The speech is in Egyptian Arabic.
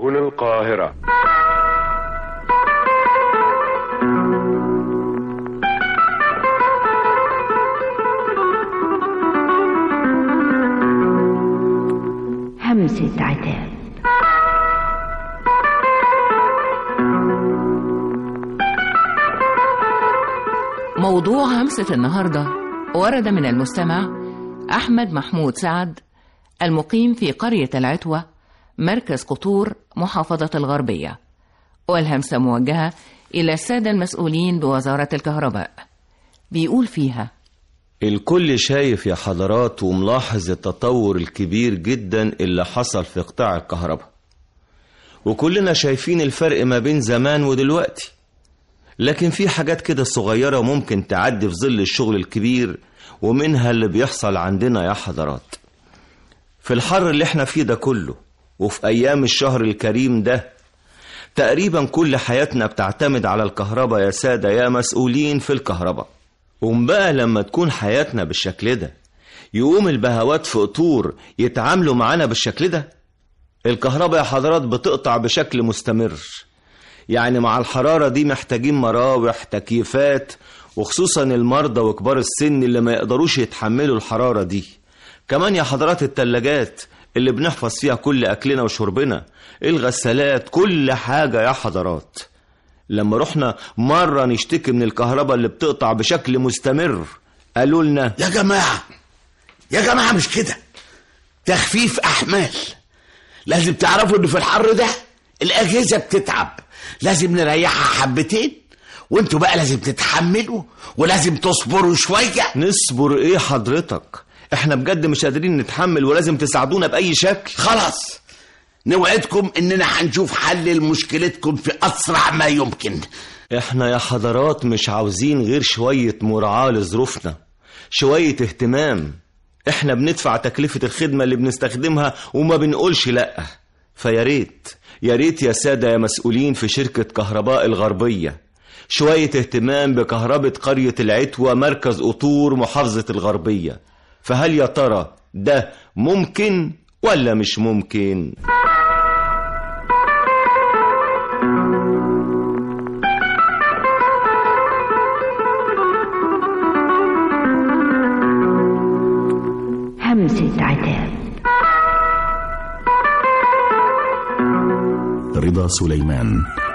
سبل القاهرة همسة عتاب موضوع همسة النهاردة ورد من المستمع أحمد محمود سعد المقيم في قرية العتوة مركز قطور محافظة الغربية والهمسة موجهة إلى السادة المسؤولين بوزارة الكهرباء بيقول فيها الكل شايف يا حضرات وملاحظ التطور الكبير جدا اللي حصل في قطاع الكهرباء وكلنا شايفين الفرق ما بين زمان ودلوقتي لكن في حاجات كده صغيرة ممكن تعدي في ظل الشغل الكبير ومنها اللي بيحصل عندنا يا حضرات في الحر اللي احنا فيه ده كله وفي أيام الشهر الكريم ده تقريبا كل حياتنا بتعتمد على الكهرباء يا سادة يا مسؤولين في الكهرباء قوم بقى لما تكون حياتنا بالشكل ده يقوم البهوات في قطور يتعاملوا معانا بالشكل ده الكهرباء يا حضرات بتقطع بشكل مستمر يعني مع الحرارة دي محتاجين مراوح تكييفات وخصوصا المرضى وكبار السن اللي ما يقدروش يتحملوا الحرارة دي كمان يا حضرات التلاجات اللي بنحفظ فيها كل أكلنا وشربنا الغسالات كل حاجة يا حضرات لما رحنا مرة نشتكي من الكهرباء اللي بتقطع بشكل مستمر قالوا لنا يا جماعة يا جماعة مش كده تخفيف أحمال لازم تعرفوا إن في الحر ده الأجهزة بتتعب لازم نريحها حبتين وانتوا بقى لازم تتحملوا ولازم تصبروا شوية نصبر ايه حضرتك احنا بجد مش قادرين نتحمل ولازم تساعدونا بأي شكل خلاص نوعدكم اننا هنشوف حل لمشكلتكم في اسرع ما يمكن احنا يا حضرات مش عاوزين غير شوية مراعاة لظروفنا شوية اهتمام احنا بندفع تكلفة الخدمة اللي بنستخدمها وما بنقولش لأ فيا ريت يا ريت يا سادة يا مسؤولين في شركة كهرباء الغربية شوية اهتمام بكهربة قرية العتوة مركز قطور محافظة الغربية فهل يا ترى ده ممكن ولا مش ممكن؟ همسة عتاب رضا سليمان